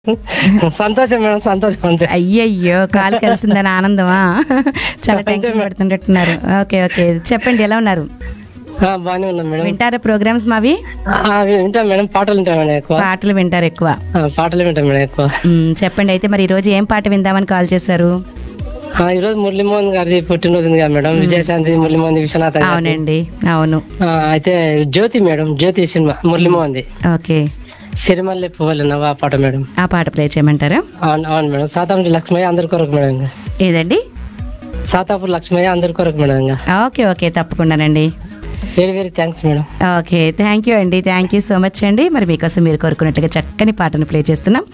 సంతోషం మేడం సంతోషం అంతే అయ్యయ్యో కాలు కలిసిందని ఆనందమా చాలా టెన్షన్ పడుతుంటున్నారు ఓకే ఓకే చెప్పండి ఎలా ఉన్నారు ఆ, బాగానే ఉన్నాం మేడం వింటారా ప్రోగ్రామ్స్ మావి ఆ, వింటాం మేడం పాటలు వింటాం మేడం ఎక్కువ పాటలు వింటారు ఎక్కువ ఆ, పాటలు వింటాం మేడం ఎక్కువ మ్, చెప్పండి అయితే మరి ఈరోజు ఏం పాట విందామని కాల్ చేశారు ఆ, ఈ రోజు మురళీమోహన్ గారి పుట్టినరోజు ఉంది కదా మేడం విజయశాంతి మురళీమోహన్ విశ్వనాథ్ గారిది. అవునండి అవును ఆ, అయితే జ్యోతి మేడం జ్యోతి సినిమా మురళీమోహన్ది ఓకే సిరిమల్లె పువ్వులు నవ్వు ఆ పాట మేడం ఆ పాట ప్లే చేయమంటారా అవును అవును మేడం సాతాపురి లక్ష్మయ్య అందరి కొరకు మేడం ఇంకా ఏదండి సాతాపూర్ లక్ష్మయ్య అందరి కొరకు మేడం ఇంకా ఓకే ఓకే తప్పకుండానండి very very thanks madam okay thank you అండి థ్యాంక్ యూ సో మచ్ అండి మరి మీకోసం మీరు కోరుకున్నట్టుగా చక్కని పాటను ప్లే చేస్తున్నాం